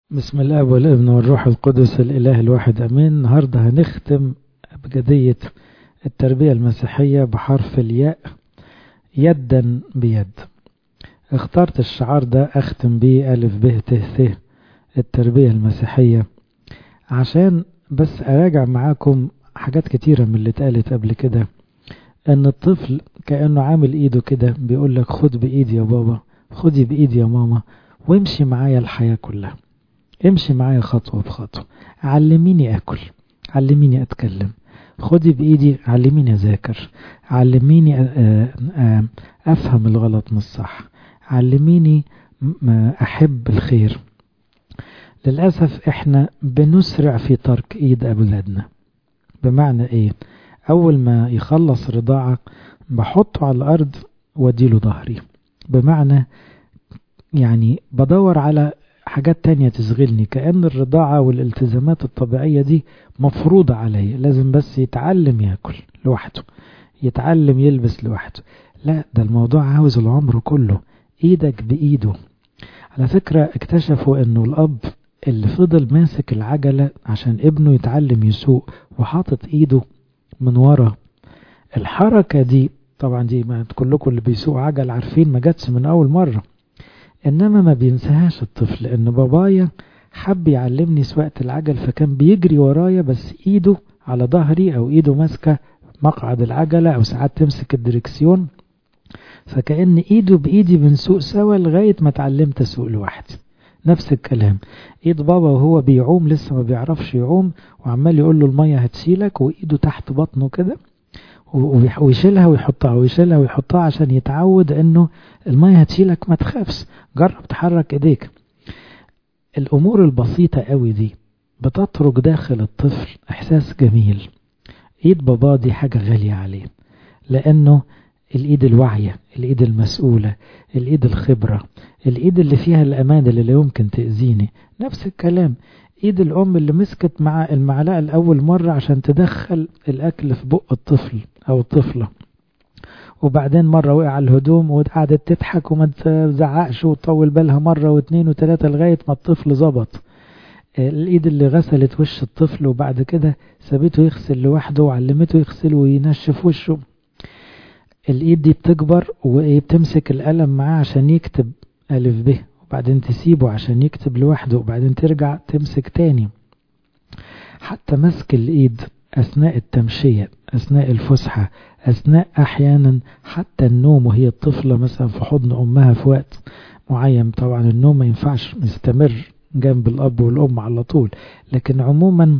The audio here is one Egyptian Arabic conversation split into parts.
بسم الله والابن والروح القدس الإله الواحد أمين النهاردة هنختم بجدية التربية المسيحية بحرف الياء يدا بيد اخترت الشعار ده أختم بيه ألف ب ت ث التربية المسيحية عشان بس أراجع معاكم حاجات كتيرة من اللي اتقالت قبل كده ان الطفل كأنه عامل ايده كده بيقول لك خد بإيدي يا بابا خدي بإيدي يا ماما وامشي معايا الحياة كلها امشي معايا خطوة بخطوة علميني اكل علميني اتكلم خدي بايدي علميني اذاكر علميني افهم الغلط من الصح علميني احب الخير للأسف احنا بنسرع في ترك ايد اولادنا بمعنى ايه اول ما يخلص رضاعة بحطه على الارض واديله ظهري بمعنى يعني بدور على حاجات تانية تشغلني كأن الرضاعة والالتزامات الطبيعية دي مفروضة عليه لازم بس يتعلم ياكل لوحده يتعلم يلبس لوحده لا ده الموضوع عاوز العمر كله ايدك بايده على فكرة اكتشفوا انه الاب اللي فضل ماسك العجلة عشان ابنه يتعلم يسوق وحاطط ايده من ورا الحركة دي طبعا دي ما كلكم اللي بيسوق عجل عارفين ما جاتش من اول مرة انما ما بينساهاش الطفل ان بابايا حب يعلمني سواقة العجل فكان بيجري ورايا بس ايده على ظهري او ايده ماسكة مقعد العجلة او ساعات تمسك الدركسيون فكأن ايده بايدي بنسوق سوا لغاية ما اتعلمت اسوق لوحدي نفس الكلام ايد بابا وهو بيعوم لسه ما بيعرفش يعوم وعمال يقول له المية هتشيلك وايده تحت بطنه كده ويشيلها ويحطها ويشيلها ويحطها عشان يتعود انه المية هتشيلك ما تخافش جرب تحرك ايديك الامور البسيطة قوي دي بتترك داخل الطفل احساس جميل ايد بابا دي حاجة غالية عليه لانه الايد الواعية الايد المسؤولة الايد الخبرة الايد اللي فيها الامان اللي لا يمكن تأذيني نفس الكلام ايد الام اللي مسكت مع المعلقة الاول مرة عشان تدخل الاكل في بق الطفل او الطفلة وبعدين مرة وقع على الهدوم وقعدت تضحك وما تزعقش وتطول بالها مرة واثنين وثلاثة لغاية ما الطفل ظبط الايد اللي غسلت وش الطفل وبعد كده سابته يغسل لوحده وعلمته يغسل وينشف وشه الايد دي بتكبر وبتمسك القلم معاه عشان يكتب ألف ب وبعدين تسيبه عشان يكتب لوحده وبعدين ترجع تمسك تاني حتى مسك الإيد أثناء التمشية أثناء الفسحة أثناء أحيانا حتى النوم وهي الطفلة مثلا في حضن أمها في وقت معين طبعا النوم ما ينفعش يستمر جنب الأب والأم على طول لكن عموما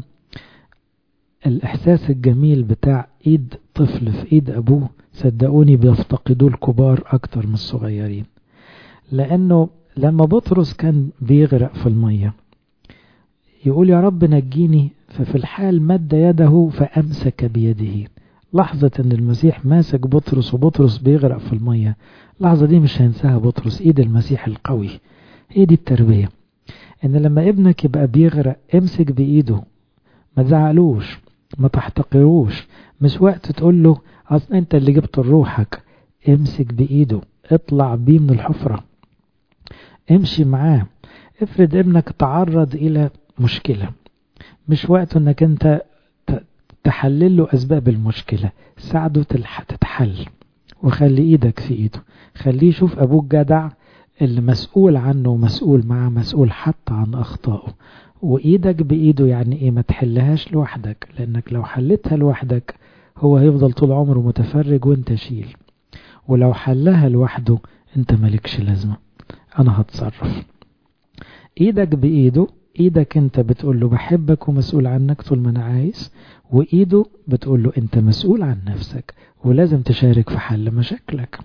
الإحساس الجميل بتاع إيد طفل في إيد أبوه صدقوني بيفتقدوه الكبار أكتر من الصغيرين لأنه لما بطرس كان بيغرق في المية يقول يا رب نجيني ففي الحال مد يده فأمسك بيده لحظة ان المسيح ماسك بطرس وبطرس بيغرق في المية اللحظة دي مش هينساها بطرس ايد المسيح القوي هي دي التربية ان لما ابنك يبقى بيغرق امسك بايده ما تزعلوش ما تحتقروش مش وقت تقول له اصل انت اللي جبت روحك امسك بايده اطلع بيه من الحفرة امشي معاه افرض ابنك تعرض الى مشكلة مش وقت انك انت تحلل له اسباب المشكلة ساعده تتحل وخلي ايدك في ايده خليه يشوف ابوك جدع اللي مسؤول عنه ومسؤول معاه مسؤول حتى عن اخطائه وايدك بايده يعني ايه ما تحلهاش لوحدك لانك لو حلتها لوحدك هو هيفضل طول عمره متفرج وانت شيل ولو حلها لوحده انت مالكش لازمة انا هتصرف ايدك بايده ايدك انت بتقول له بحبك ومسؤول عنك طول ما انا عايز وايده بتقول له انت مسؤول عن نفسك ولازم تشارك في حل مشاكلك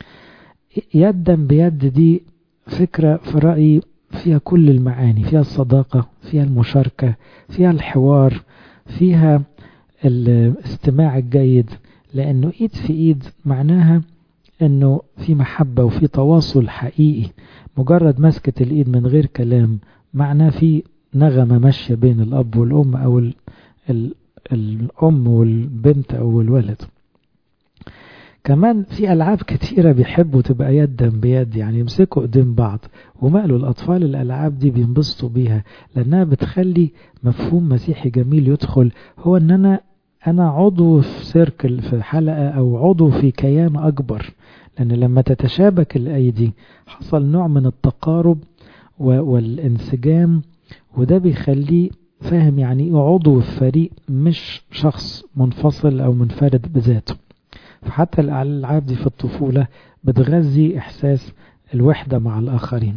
يدا بيد دي فكرة في رأيي فيها كل المعاني فيها الصداقة فيها المشاركة فيها الحوار فيها الاستماع الجيد لأنه إيد في إيد معناها أنه في محبة وفي تواصل حقيقي مجرد مسكة الإيد من غير كلام معناه في نغمة ماشية بين الأب والأم أو ال ال الأم والبنت أو الولد كمان في ألعاب كتيرة بيحبوا تبقى يدا بيد يعني يمسكوا ايدين بعض وماله الأطفال الألعاب دي بينبسطوا بيها لأنها بتخلي مفهوم مسيحي جميل يدخل هو أن أنا أنا عضو في سيركل في حلقة أو عضو في كيان أكبر لأن لما تتشابك الأيدي حصل نوع من التقارب والانسجام وده بيخليه فاهم يعني ايه عضو في فريق مش شخص منفصل أو منفرد بذاته فحتى الألعاب دي في الطفولة بتغذي إحساس الوحدة مع الآخرين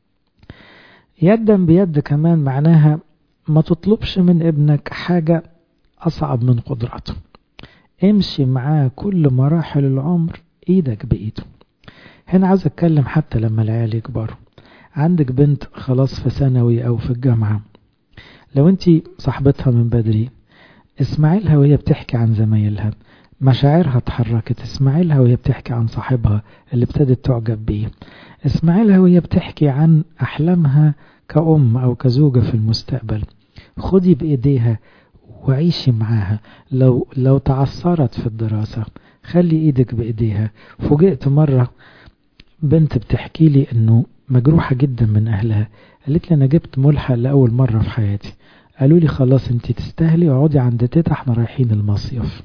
يدا بيد كمان معناها ما تطلبش من ابنك حاجة أصعب من قدراته امشي معاه كل مراحل العمر ايدك بايده هنا عايز اتكلم حتى لما العيال يكبروا عندك بنت خلاص في ثانوي او في الجامعة لو انت صاحبتها من بدري اسمعي لها وهي بتحكي عن زمايلها مشاعرها اتحركت اسمعي لها وهي بتحكي عن صاحبها اللي ابتدت تعجب بيه اسمعي لها وهي بتحكي عن احلامها كأم او كزوجة في المستقبل خدي بايديها وعيشي معاها لو لو تعثرت في الدراسة خلي ايدك بايديها فوجئت مرة بنت بتحكي لي انه مجروحة جدا من اهلها قالت لي انا جبت ملحق لاول مرة في حياتي قالوا لي خلاص انت تستاهلي اقعدي عند تيتا احنا رايحين المصيف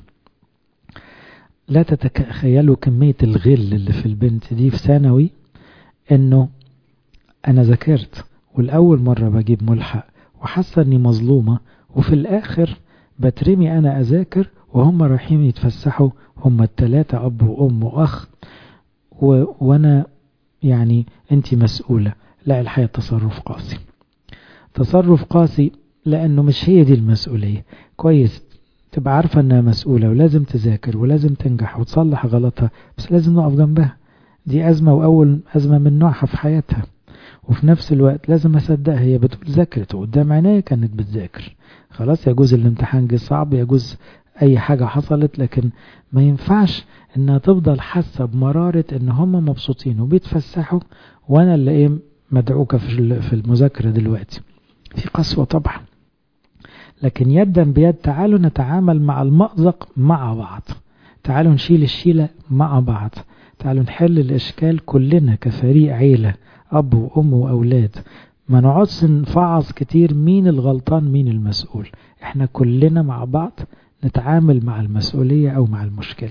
لا تتخيلوا كمية الغل اللي في البنت دي في ثانوي انه انا ذاكرت والاول مرة بجيب ملحق وحاسة اني مظلومة وفي الاخر بترمي انا اذاكر وهم رايحين يتفسحوا هم التلاتة اب وام واخ و... وانا يعني انت مسؤولة لا الحقيقة تصرف قاسي تصرف قاسي لانه مش هي دي المسؤولية كويس تبقى عارفة انها مسؤولة ولازم تذاكر ولازم تنجح وتصلح غلطها بس لازم نقف جنبها دي أزمة وأول أزمة من نوعها في حياتها وفي نفس الوقت لازم أصدقها هي بتقول ذاكرت وقدام عينيا كانت بتذاكر خلاص يجوز الامتحان جه صعب يجوز أي حاجة حصلت لكن ما ينفعش إنها تفضل حاسة بمرارة إن هم مبسوطين وبيتفسحوا وأنا اللي إيه مدعوكة في المذاكرة دلوقتي في قسوة طبعا لكن يدا بيد تعالوا نتعامل مع المأزق مع بعض تعالوا نشيل الشيلة مع بعض تعالوا نحل الإشكال كلنا كفريق عيلة أب وأم وأولاد ما نقعدش نفعص كتير مين الغلطان مين المسؤول احنا كلنا مع بعض نتعامل مع المسؤولية أو مع المشكلة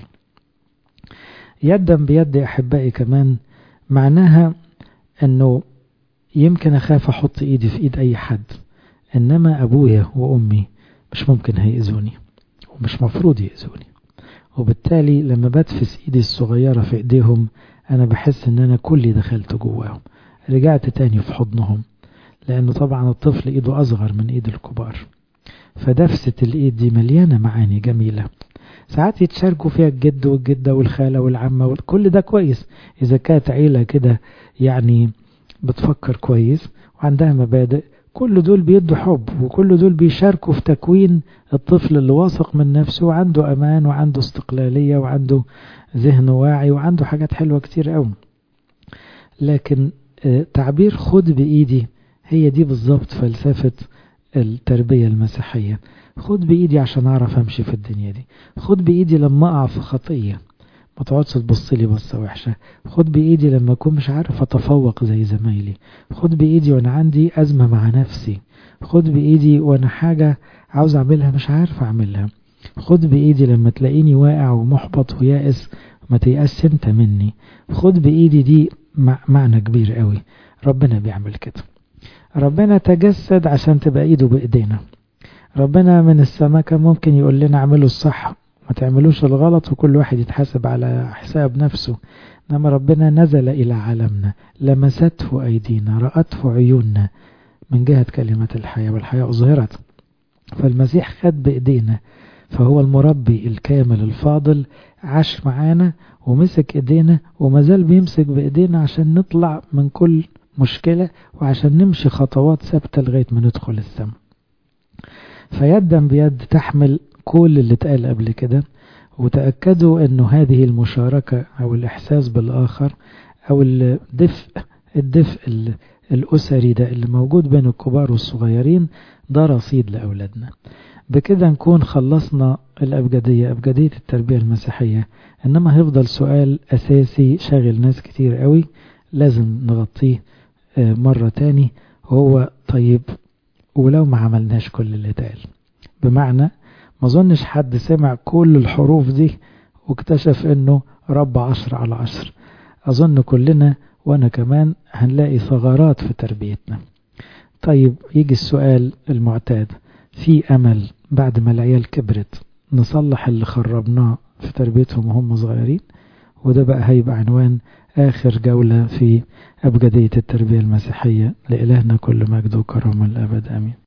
يدا بيد يا أحبائي كمان معناها أنه يمكن أخاف أحط إيدي في إيد أي حد إنما أبويا وأمي مش ممكن هيأذوني ومش مفروض يأذوني وبالتالي لما بدفس إيدي الصغيرة في إيديهم أنا بحس إن أنا كلي دخلت جواهم رجعت تاني في حضنهم لأنه طبعا الطفل إيده أصغر من إيد الكبار فدفسة الإيد دي مليانة معاني جميلة ساعات يتشاركوا فيها الجد والجدة والخالة والعمة وكل ده كويس إذا كانت عيلة كده يعني بتفكر كويس وعندها مبادئ كل دول بيدوا حب وكل دول بيشاركوا في تكوين الطفل اللي واثق من نفسه وعنده أمان وعنده استقلالية وعنده ذهن واعي وعنده حاجات حلوة كتير قوي لكن تعبير خد بإيدي هي دي بالظبط فلسفة التربية المسيحية خد بإيدي عشان أعرف أمشي في الدنيا دي خد بإيدي لما أقع في خطية ما تقعدش تبص لي بصة وحشة خد بإيدي لما أكون مش عارف أتفوق زي زمايلي خد بإيدي وأنا عندي أزمة مع نفسي خد بإيدي وأنا حاجة عاوز أعملها مش عارف أعملها خد بإيدي لما تلاقيني واقع ومحبط ويائس ما تيأس أنت مني خد بإيدي دي معنى كبير قوي ربنا بيعمل كده ربنا تجسد عشان تبقى إيده بإيدينا ربنا من السماء كان ممكن يقول لنا اعملوا الصح ما تعملوش الغلط وكل واحد يتحاسب على حساب نفسه انما ربنا نزل الى عالمنا لمسته ايدينا رأته عيوننا من جهة كلمة الحياة والحياة أظهرت فالمسيح خد بإيدينا فهو المربي الكامل الفاضل عاش معانا ومسك إيدينا ومازال بيمسك بإيدينا عشان نطلع من كل مشكلة وعشان نمشي خطوات ثابتة لغاية ما ندخل السماء فيدا بيد تحمل كل اللي اتقال قبل كده وتأكدوا أنه هذه المشاركة أو الإحساس بالآخر أو الدفء الدفء الأسري ده اللي موجود بين الكبار والصغيرين ده رصيد لأولادنا بكده نكون خلصنا الأبجدية أبجدية التربية المسيحية إنما هيفضل سؤال أساسي شاغل ناس كتير قوي لازم نغطيه مرة تاني هو طيب ولو ما عملناش كل اللي اتقال بمعنى ما ظنش حد سمع كل الحروف دي واكتشف انه رب عشر على عشر اظن كلنا وانا كمان هنلاقي ثغرات في تربيتنا طيب يجي السؤال المعتاد في امل بعد ما العيال كبرت نصلح اللي خربناه في تربيتهم وهم صغيرين وده بقى هيبقى عنوان آخر جولة في أبجدية التربية المسيحية لإلهنا كل مجد وكرم الأبد آمين